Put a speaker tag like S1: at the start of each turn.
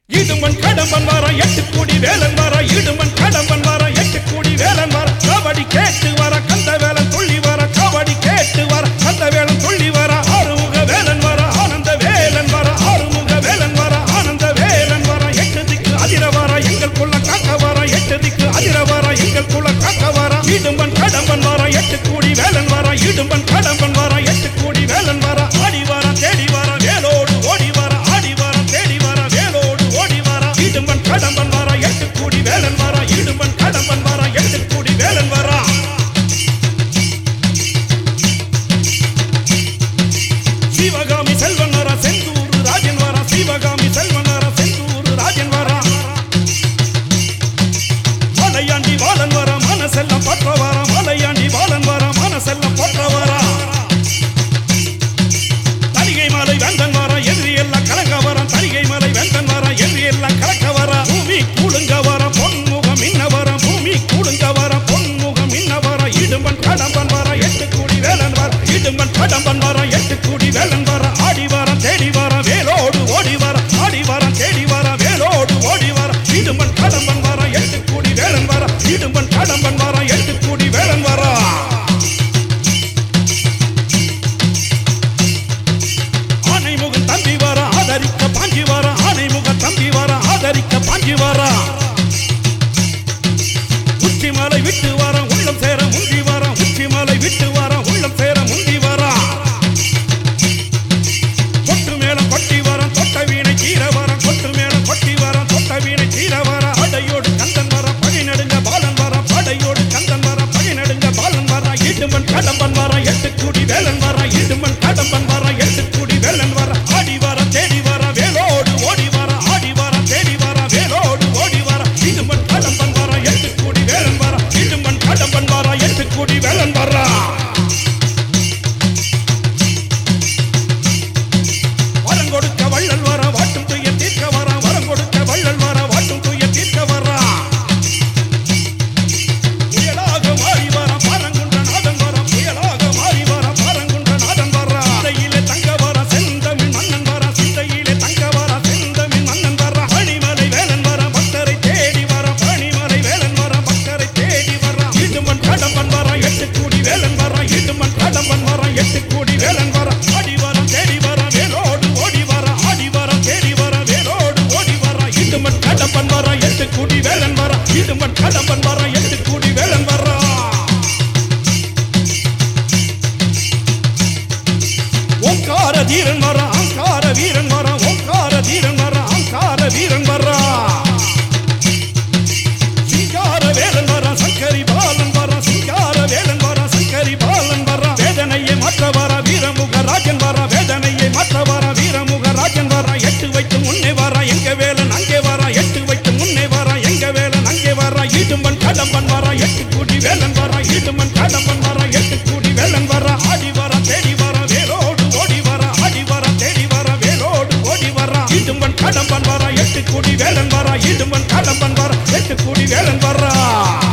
S1: இடுமன் கடம்பன் வர எட்டு கோடி வேலன் வர இடுமன் கடம்பன் வர எட்டு கோடி வேலன் வர கபடி கேட்டு வர கந்த வேலன் துள்ளி வர கபடி கேட்டு வர கந்த வேலன் துள்ளி வர ஆறுமுக வேலன் வர ஆனந்த வேலன் வர ஆறுமுக வேலன் வர ஆனந்த வேலன் வர எட்டு திக்கு அதிர வர எங்கள் குள்ள காக்க வர எட்டு திக்கு அதிர வர எங்கள் குள்ள காக்க வர இடும்பன் கடம்பன் வர எட்டு கோடி வேலன் வர இடும்பன் கடம்பன் வர எட்டு கோடி வேலன் வர ஆடி வர தேடி வர வேலோடு ஓடி வர ஆடி வர தேடி வர வேலோடு ஓடி வர இடும்பன் கடம்பன் வர எட்டு கோடி வேலன் வர இடும்பன் கடம்பன் வர எட்டு கோடி வேலன் வர சிவகாமி செல்வன் வர செந்தூர் ராஜன் வர சிவகாமி செல்வன் வர செந்தூர் ராஜன் வர மலையாண்டி வாழன் வர மனசெல்லாம் பற்ற வர மலையாண்டி வாழன் வர மனசெல்லாம் பற்ற வர தனிகை மலை வெந்தன் வர எதிரி எல்லாம் கலங்க வர தனிகை மலை வெந்தன் வர எதிரி எல்லாம் கலக்க வர பூமி கூடுங்க வர பொன்முகம் இன்ன வர பூமி கூடுங்க வர பொன்முகம் இன்ன வர இடும்பன் கடம்பன் வர எட்டு கூடி வேலன் வர இடும்பன் கடம்பன் வர எட்டு கூடி வேலன் வர ஆடி வர தேடி வர வேலோடு ஓடி வர ஆடி வர தேடி வர வேலோடு ஓடி வர இடும்பன் கடம்பன் வர எட்டு கூடி வேலன் வர இடும்பன் கடம்பன் வர எட்டு கூடி வேலன் வர ஆனைமுகன் தம்பி வர ஆதரிக்க பாஞ்சி வர ஆனைமுகன் தம்பி வர ஆதரிக்க பாஞ்சி வர உச்சி மலை விட்டு வர உள்ளம் சேர முந்தி வர உச்சி மலை விட்டு வர உள்ளம் சேர முந்தி வர கொட்டு மேல கொட்டி வர தொட்ட வீணை கீர வர கொட்டு மேல கொட்டி வர தொட்ட வீணை கீர வர அடையோடு கந்தன் வர பழி நடுங்க பாலன் வர படையோடு கந்தன் வர பழி நடுங்க பாலன் வர இடுமன் கடம்பன் வர எட்டு கூடி வேலன் வர இடுமன் கடம்பன் வர எட்டு கூடி வேலன் வர ஆடி வர தேடி வர வேலோடு ஓடி வர ஆடி வர தேடி வர வேலோடு ஓடி வர இடுமன் கடம்பன் வர எட்டு கூடி வேலன் வர இடுமன் கடம்பன் வர எட்டு கூடி வேலன் வர வரம் கொடுக்க வள்ளல் வர வாட்டும் துயர் தீர்க்க வர வரம் கொடுக்க வள்ளல் வர வாட்டும் துயர் தீர்க்க வர புயலாக மாறி வர பரங்குன்ற நாதன் வர புயலாக மாறி வர பரங்குன்ற நாதன் வர சிந்தையிலே தங்க வர செந்தமிழ் மன்னன் வர சிந்தையிலே தங்க வர செந்தமிழ் மன்னன் வர பணிமலை வேலன் வர பக்தரை தேடி வர பணிமலை வேலன் வர பக்தரை தேடி வர இடுமன் கடம்பன் வர எட்டு கூடி வேலன் வர இடுமன் கடம்பன் வர எட்டு கூடி வேலன் வர ஆடி வர தேடி வர வேலோடு ஓடி வர ஆடி வர தேடி வர வேலோடு ஓடி வர இடுமன் கடம்பன் வர எட்டு கூடி வேலன் வர இடுமன் கடம்பன் வர எட்டு கூடி வேலன் வர ஓங்கார தீரன் வர அங்கார வீரன் வர ஓங்கார தீரன் வர அங்கார வீரன் வர சிங்கார வேலன் வர சங்கரி பாலன் வர சிங்கார வேலன் வர சங்கரி பாலன் வர வேதனையை மாற்ற வர வீரமுக ராஜன் வர வேதனையை மாற்ற வர வீரமுக ராஜன் வர எட்டு வைத்து முன்னே வர எங்க வேலன் அங்கே வர எட்டு வைத்து முன்னே வர எங்க வேலன் அங்கே வர ஈடுமன் கடம்பன் வர எட்டு கூடி வேலன் வர ஈடுமன் கடம்பன் வர எட்டு கூடி வேலன் வர ஆடி வர தேடி வர வேலோடு ஓடி வர ஆடி வர தேடி வர வேலோடு ஓடி வர ஈடுமன் கடம்பன் வர எட்டு கூடி வேலன் வர ஈடுமன் கடம்பன் வர எட்டு கூடி வேலன் வர